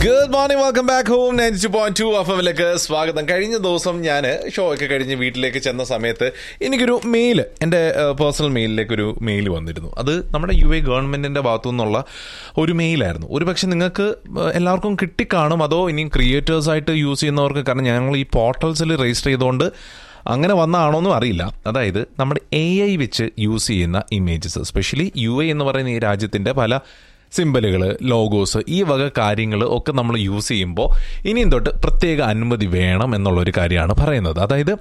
Good morning welcome back home ninety two point two എഫിലേക്ക് സ്വാഗതം കഴിഞ്ഞ ദിവസം ഞാൻ ഷോ ഒക്കെ കഴിഞ്ഞ് വീട്ടിലേക്ക് ചെന്ന സമയത്ത് എനിക്കൊരു മെയിൽ എൻ്റെ പേഴ്സണൽ മെയിലിലേക്ക് ഒരു മെയിൽ വന്നിരുന്നു അത് നമ്മുടെ യു എ ഗവൺമെന്റിന്റെ ഭാഗത്തു നിന്നുള്ള ഒരു മെയിലായിരുന്നു ഒരു പക്ഷെ നിങ്ങൾക്ക് എല്ലാവർക്കും കിട്ടിക്കാണും അതോ ഇനി ക്രിയേറ്റേഴ്സ് ആയിട്ട് യൂസ് ചെയ്യുന്നവർക്ക് കാരണം ഞങ്ങൾ ഈ പോർട്ടൽസിൽ രജിസ്റ്റർ ചെയ്തുകൊണ്ട് അങ്ങനെ വന്നതാണോന്നും അറിയില്ല അതായത് നമ്മുടെ എ ഐ വെച്ച് യൂസ് ചെയ്യുന്ന ഇമേജസ് എസ്പെഷ്യലി യു എ എന്ന് പറയുന്ന ഈ രാജ്യത്തിൻ്റെ പല സിമ്പലുകൾ ലോഗോസ് ഈ വക കാര്യങ്ങൾ ഒക്കെ നമ്മൾ യൂസ് ചെയ്യുമ്പോൾ ഇനിയും തൊട്ട് പ്രത്യേക അനുമതി വേണം എന്നുള്ളൊരു കാര്യമാണ് പറയുന്നത് അതായത്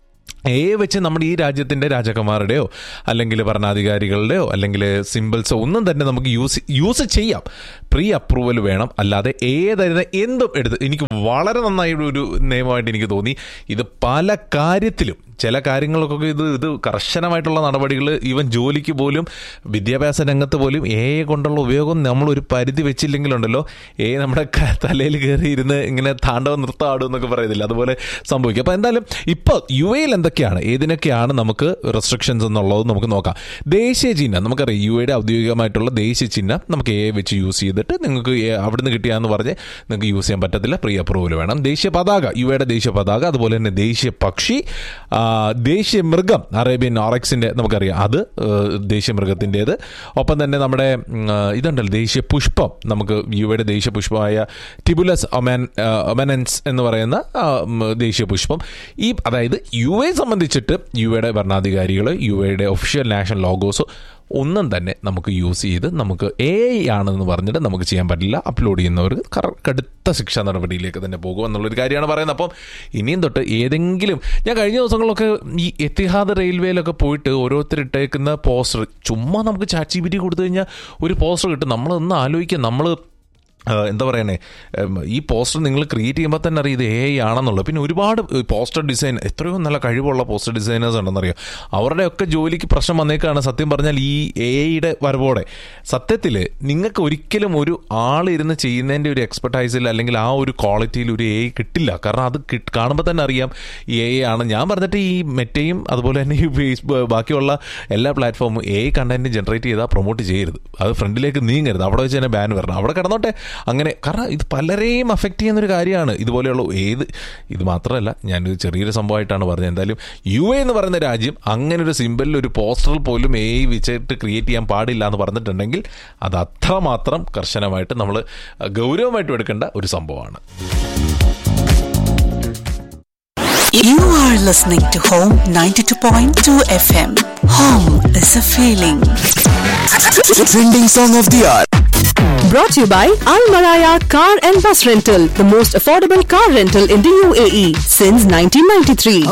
എ വെച്ച് നമ്മുടെ ഈ രാജ്യത്തിൻ്റെ രാജകുമാരുടെയോ അല്ലെങ്കിൽ ഭരണാധികാരികളുടെയോ അല്ലെങ്കിൽ സിമ്പിൾസോ ഒന്നും തന്നെ നമുക്ക് യൂസ് യൂസ് ചെയ്യാം പ്രീ അപ്രൂവൽ വേണം അല്ലാതെ ഏതായിരുന്ന എന്തും എടുത്ത് എനിക്ക് വളരെ നന്നായി ഒരു നിയമമായിട്ട് എനിക്ക് തോന്നി ഇത് പല കാര്യത്തിലും ചില കാര്യങ്ങൾക്കൊക്കെ ഇത് ഇത് കർശനമായിട്ടുള്ള നടപടികൾ ഈവൻ ജോലിക്ക് പോലും വിദ്യാഭ്യാസ രംഗത്ത് പോലും എ കൊണ്ടുള്ള ഉപയോഗം നമ്മൾ ഒരു പരിധി വെച്ചില്ലെങ്കിലുണ്ടല്ലോ എ നമ്മുടെ ക- തലയിൽ കയറി ഇരുന്ന് ഇങ്ങനെ താണ്ഡവ നൃത്തം ആടും എന്നൊക്കെ പറയുന്നില്ല അതുപോലെ സംഭവിക്കും അപ്പോൾ എന്തായാലും ഇപ്പോൾ യു എയിൽ എന്തൊക്കെയാണ് ഏതിനൊക്കെയാണ് നമുക്ക് റെസ്ട്രിക്ഷൻസ് എന്നുള്ളത് നമുക്ക് നോക്കാം ദേശീയ ചിഹ്നം നമുക്കറിയാം യു എയുടെ ഔദ്യോഗികമായിട്ടുള്ള ദേശീയ ചിഹ്നം നമുക്ക് എ വെച്ച് യൂസ് ചെയ്തിട്ട് നിങ്ങൾക്ക് എ അവിടുന്ന് കിട്ടിയാന്ന് പറഞ്ഞ് നിങ്ങൾക്ക് യൂസ് ചെയ്യാൻ പറ്റത്തില്ല പ്രീ അപ്രൂവൽ വേണം ദേശീയ പതാക യു എയുടെ ദേശീയ പതാക അതുപോലെ തന്നെ ദേശീയ പക്ഷി ആ, ദേശീയ മൃഗം അറേബ്യൻ ഓറക്സിന്റെ നമുക്കറിയാം അത് ആ, ദേശീയ മൃഗത്തിൻ്റെത് ഒപ്പം തന്നെ നമ്മുടെ ഉം, ആ, ഇതുണ്ടല്ലോ ദേശീയ പുഷ്പം നമുക്ക് യു എയുടെ ദേശീയ പുഷ്പമായ ടിബുലസ് ഒമാൻ ഒമനൻസ് എന്ന് പറയുന്ന ആ, ഉം, ദേശീയ പുഷ്പം ഈ അതായത് യു എ സംബന്ധിച്ചിട്ട് യു എയുടെ ഭരണാധികാരികൾ യു എയുടെ ഒഫീഷ്യൽ നാഷണൽ ലോഗോസ് ഒന്നും തന്നെ നമുക്ക് യൂസ് ചെയ്ത് നമുക്ക് എ ഐ ആണെന്ന് പറഞ്ഞിട്ട് നമുക്ക് ചെയ്യാൻ പറ്റില്ല അപ്ലോഡ് ചെയ്യുന്നവർക്ക് കറ- കടുത്ത ശിക്ഷാ നടപടിയിലേക്ക് തന്നെ പോകും എന്നുള്ളൊരു കാര്യമാണ് പറയുന്നത് അപ്പം ഇനിയും തൊട്ട് ഏതെങ്കിലും ഞാൻ കഴിഞ്ഞ ദിവസങ്ങളിലൊക്കെ ഈ എത്തിഹാദ് റെയിൽവേയിലൊക്കെ പോയിട്ട് ഓരോരുത്തർ ഇട്ടേക്കുന്ന പോസ്റ്റർ ചുമ്മാ നമുക്ക് ചാറ്റ് ജി ബി ടി കൊടുത്തു കഴിഞ്ഞാൽ ഒരു പോസ്റ്റർ കിട്ടും നമ്മളൊന്ന് ആലോചിക്കുക നമ്മൾ ആ, എന്താ പറയണേ ഉം, ഈ പോസ്റ്റർ നിങ്ങൾ ക്രിയേറ്റ് ചെയ്യുമ്പോൾ തന്നെ അറിയാം ഇത് എ ഐ ആണെന്നുള്ളത് പിന്നെ ഒരുപാട് പോസ്റ്റർ ഡിസൈൻ എത്രയോ നല്ല കഴിവുള്ള പോസ്റ്റർ ഡിസൈനേഴ്സ് ഉണ്ടെന്നറിയോ അവരുടെയൊക്കെ ജോലിക്ക് പ്രശ്നം വന്നേക്കാണ് സത്യം പറഞ്ഞാൽ ഈ എ ഐയുടെ വരവോടെ സത്യത്തിൽ നിങ്ങൾക്ക് ഒരിക്കലും ഒരു ആളിരുന്ന് ചെയ്യുന്നതിൻ്റെ ഒരു എക്സ്പെർട്ടൈസിൽ അല്ലെങ്കിൽ ആ ഒരു ക്വാളിറ്റിയിൽ ഒരു എ ഐ കിട്ടില്ല കാരണം അത് കിട്ട് കാണുമ്പോൾ തന്നെ അറിയാം ഈ എ ഐ ആണ് ഞാൻ പറഞ്ഞിട്ട് ഈ മെറ്റയും അതുപോലെ തന്നെ ഈ ഫേസ്ബുക്ക് ബാക്കിയുള്ള എല്ലാ പ്ലാറ്റ്ഫോമും എ ഐ കണ്ടന്റ് ജനറേറ്റ് ചെയ്താൽ പ്രൊമോട്ട് ചെയ്യരുത് അത് ഫ്രണ്ടിലേക്ക് നീങ്ങരുത് അവിടെ വെച്ച് തന്നെ ബാൻ വരണം അവിടെ കിടന്നോട്ടെ അങ്ങനെ കാരണം ഇത് പലരെയും അഫക്റ്റ് ചെയ്യുന്നൊരു കാര്യമാണ് ഇതുപോലെയുള്ള ഏത് ഇത് മാത്രമല്ല ഞാനൊരു ചെറിയൊരു സംഭവമായിട്ടാണ് പറഞ്ഞത് എന്തായാലും യു എ എന്ന് പറയുന്ന രാജ്യം അങ്ങനെ ഒരു സിമ്പിളിൽ ഒരു പോസ്റ്ററിൽ പോലും എ ഐ വെച്ചിട്ട് ക്രിയേറ്റ് ചെയ്യാൻ പാടില്ല എന്ന് പറഞ്ഞിട്ടുണ്ടെങ്കിൽ അത് അത്രമാത്രം കർശനമായിട്ട് നമ്മൾ ഗൗരവമായിട്ട് എടുക്കേണ്ട ഒരു സംഭവമാണ് You are listening to Home 92.2 FM. Home is a feeling. Trending song of the hour. Brought to you by Al Maraya Car and Bus Rental, the most affordable car rental in the UAE since 1993.